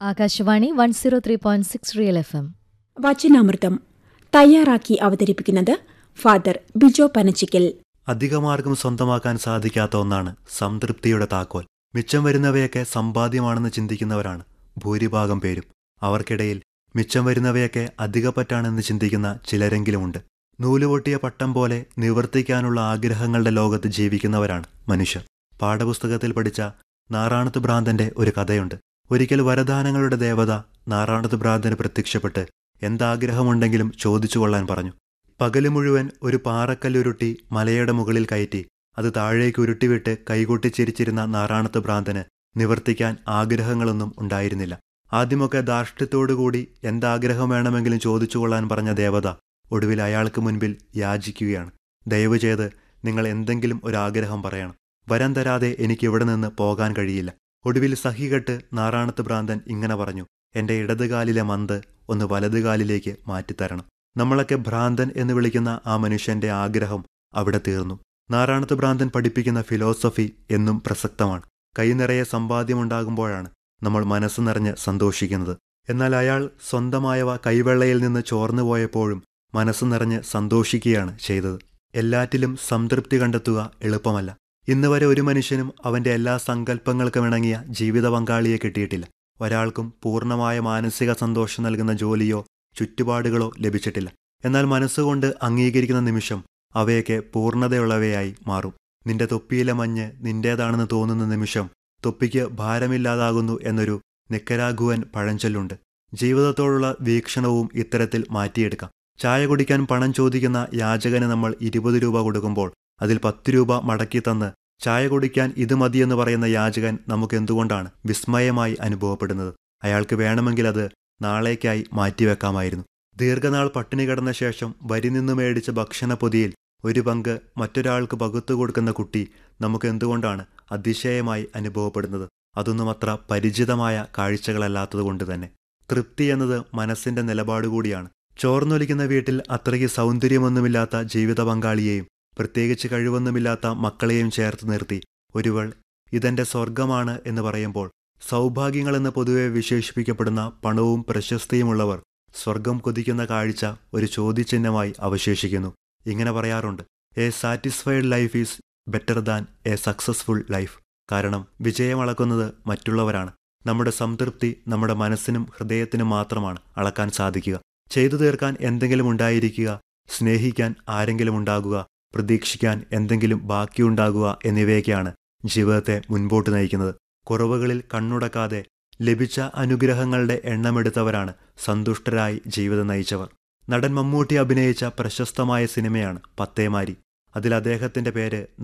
Akashvani one zero three point six real F M വചനാമൃതം തയ്യാറാക്കി അവതരിപ്പിക്കുന്നത് ഫാദർ ബിജോ പനച്ചിക്കൽ അധികമാർഗം സ്വന്തമാക്കാൻ സാധിക്കാത്ത ഒന്നാണ് സംതൃപ്തിയുടെ താക്കോൽ മിച്ചം വരുന്നവയൊക്കെ സമ്പാദ്യമാണെന്ന് ചിന്തിക്കുന്നവരാണ് ഭൂരിഭാഗം പേരും അവർക്കിടയിൽ മിച്ചം വരുന്നവയൊക്കെ അധികപ്പറ്റാണെന്ന് ചിന്തിക്കുന്ന ചിലരെങ്കിലുമുണ്ട് നൂലുപൊട്ടിയ പട്ടം പോലെ നിവർത്തിക്കാനുള്ള ആഗ്രഹങ്ങളുടെ ലോകത്ത് ജീവിക്കുന്നവരാണ് മനുഷ്യർ പാഠപുസ്തകത്തിൽ പഠിച്ച നാറാണത്ത് ഭ്രാന്തന്റെ ഒരു കഥയുണ്ട് ഒരിക്കൽ വരദാനങ്ങളുടെ ദേവത നാറാണത്ത് ഭ്രാന്തന് പ്രത്യക്ഷപ്പെട്ട് എന്താഗ്രഹമുണ്ടെങ്കിലും ചോദിച്ചു കൊള്ളാൻ പറഞ്ഞു പകല് മുഴുവൻ ഒരു പാറക്കല്ലുരുട്ടി മലയുടെ മുകളിൽ കയറ്റി അത് താഴേക്ക് ഉരുട്ടിവിട്ട് കൈകൊട്ടി ചിരിച്ചിരുന്ന നാറാണത്ത് ഭ്രാന്തന് നിവർത്തിക്കാൻ ആഗ്രഹങ്ങളൊന്നും ഉണ്ടായിരുന്നില്ല ആദ്യമൊക്കെ ധാർഷ്ട്യത്തോടുകൂടി എന്താഗ്രഹം വേണമെങ്കിലും ചോദിച്ചു കൊള്ളാൻ പറഞ്ഞ ദേവത ഒടുവിൽ അയാൾക്ക് മുൻപിൽ യാചിക്കുകയാണ് ദയവ് ചെയ്ത് നിങ്ങൾ എന്തെങ്കിലും ഒരു ആഗ്രഹം പറയണം വരം തരാതെ എനിക്ക് ഇവിടെ നിന്ന് പോകാൻ കഴിയില്ല ഒടുവിൽ സഹികെട്ട് നാറാണത്ത് ഭ്രാന്തൻ ഇങ്ങനെ പറഞ്ഞു എന്റെ ഇടതുകാലിലെ മന്ത് ഒന്ന് വലതുകാലിലേക്ക് മാറ്റിത്തരണം നമ്മളൊക്കെ ഭ്രാന്തൻ എന്ന് വിളിക്കുന്ന ആ മനുഷ്യന്റെ ആഗ്രഹം അവിടെ തീർന്നു നാറാണത്ത് ഭ്രാന്തൻ പഠിപ്പിക്കുന്ന ഫിലോസഫി എന്നും പ്രസക്തമാണ് കൈ നിറയെ സമ്പാദ്യമുണ്ടാകുമ്പോഴാണ് നമ്മൾ മനസ്സ് നിറഞ്ഞ് സന്തോഷിക്കുന്നത് എന്നാൽ അയാൾ സ്വന്തമായവ കൈവെള്ളയിൽ നിന്ന് ചോർന്നു പോയപ്പോഴും മനസ്സ് നിറഞ്ഞ് സന്തോഷിക്കുകയാണ് ചെയ്തത് എല്ലാറ്റിലും സംതൃപ്തി കണ്ടെത്തുക എളുപ്പമല്ല ഇന്ന് വരെ ഒരു മനുഷ്യനും അവന്റെ എല്ലാ സങ്കല്പങ്ങൾക്കും ഇണങ്ങിയ ജീവിത പങ്കാളിയെ കിട്ടിയിട്ടില്ല ഒരാൾക്കും പൂർണ്ണമായ മാനസിക സന്തോഷം നൽകുന്ന ജോലിയോ ചുറ്റുപാടുകളോ ലഭിച്ചിട്ടില്ല എന്നാൽ മനസ്സുകൊണ്ട് അംഗീകരിക്കുന്ന നിമിഷം അവയൊക്കെ പൂർണ്ണതയുള്ളവയായി മാറും നിന്റെ തൊപ്പിയിലെ മഞ്ഞ് നിന്റേതാണെന്ന് തോന്നുന്ന നിമിഷം തൊപ്പിക്ക് ഭാരമില്ലാതാകുന്നു എന്നൊരു നിക്കരാഗുവൻ പഴഞ്ചൊല്ലുണ്ട് ജീവിതത്തോടുള്ള വീക്ഷണവും ഇത്തരത്തിൽ മാറ്റിയെടുക്കാം ചായ കുടിക്കാൻ പണം ചോദിക്കുന്ന യാചകന് നമ്മൾ ഇരുപത് രൂപ കൊടുക്കുമ്പോൾ അതിൽ പത്ത് രൂപ മടക്കി തന്ന് ചായ കുടിക്കാൻ ഇത് മതിയെന്ന് പറയുന്ന യാചകൻ നമുക്ക് എന്തുകൊണ്ടാണ് വിസ്മയമായി അനുഭവപ്പെടുന്നത് അയാൾക്ക് വേണമെങ്കിൽ അത് നാളേക്കായി മാറ്റിവെക്കാമായിരുന്നു ദീർഘനാൾ പട്ടിണി കിടന്ന ശേഷം വരി നിന്ന് മേടിച്ച ഭക്ഷണ പൊതിയിൽ ഒരു പങ്ക് മറ്റൊരാൾക്ക് പകുത്തു കൊടുക്കുന്ന കുട്ടി നമുക്ക് എന്തുകൊണ്ടാണ് അതിശയമായി അനുഭവപ്പെടുന്നത് അതൊന്നും അത്ര പരിചിതമായ കാഴ്ചകളല്ലാത്തതുകൊണ്ട് തന്നെ തൃപ്തി എന്നത് മനസ്സിന്റെ നിലപാടുകൂടിയാണ് ചോർന്നൊലിക്കുന്ന വീട്ടിൽ അത്രയ്ക്ക് സൗന്ദര്യമൊന്നുമില്ലാത്ത ജീവിത പങ്കാളിയെയും പ്രത്യേകിച്ച് കഴിവൊന്നുമില്ലാത്ത മക്കളെയും ചേർത്ത് നിർത്തി ഒരുവൾ ഇതെന്റെ സ്വർഗമാണ് എന്ന് പറയുമ്പോൾ സൗഭാഗ്യങ്ങളെന്ന് പൊതുവെ വിശേഷിപ്പിക്കപ്പെടുന്ന പണവും പ്രശസ്തിയുമുള്ളവർ സ്വർഗം കൊതിക്കുന്ന കാഴ്ച ഒരു ചോദ്യചിഹ്നമായി അവശേഷിക്കുന്നു ഇങ്ങനെ പറയാറുണ്ട് a satisfied life is better than a successful life കാരണം വിജയം അളക്കുന്നത് മറ്റുള്ളവരാണ് നമ്മുടെ സംതൃപ്തി നമ്മുടെ മനസ്സിനും ഹൃദയത്തിനും മാത്രമാണ് അളക്കാൻ സാധിക്കുക ചെയ്തു തീർക്കാൻ എന്തെങ്കിലും ഉണ്ടായിരിക്കുക സ്നേഹിക്കാൻ ആരെങ്കിലും ഉണ്ടാകുക പ്രതീക്ഷിക്കാൻ എന്തെങ്കിലും ബാക്കിയുണ്ടാകുക എന്നിവയൊക്കെയാണ് ജീവിതത്തെ മുൻപോട്ട് നയിക്കുന്നത് കുറവുകളിൽ കണ്ണുടക്കാതെ ലഭിച്ച അനുഗ്രഹങ്ങളുടെ എണ്ണമെടുത്തവരാണ് സന്തുഷ്ടരായി ജീവിതം നയിച്ചവർ നടൻ മമ്മൂട്ടി അഭിനയിച്ച പ്രശസ്തമായ സിനിമയാണ് പത്തേമാരി അതിൽ അദ്ദേഹത്തിന്റെ പേര്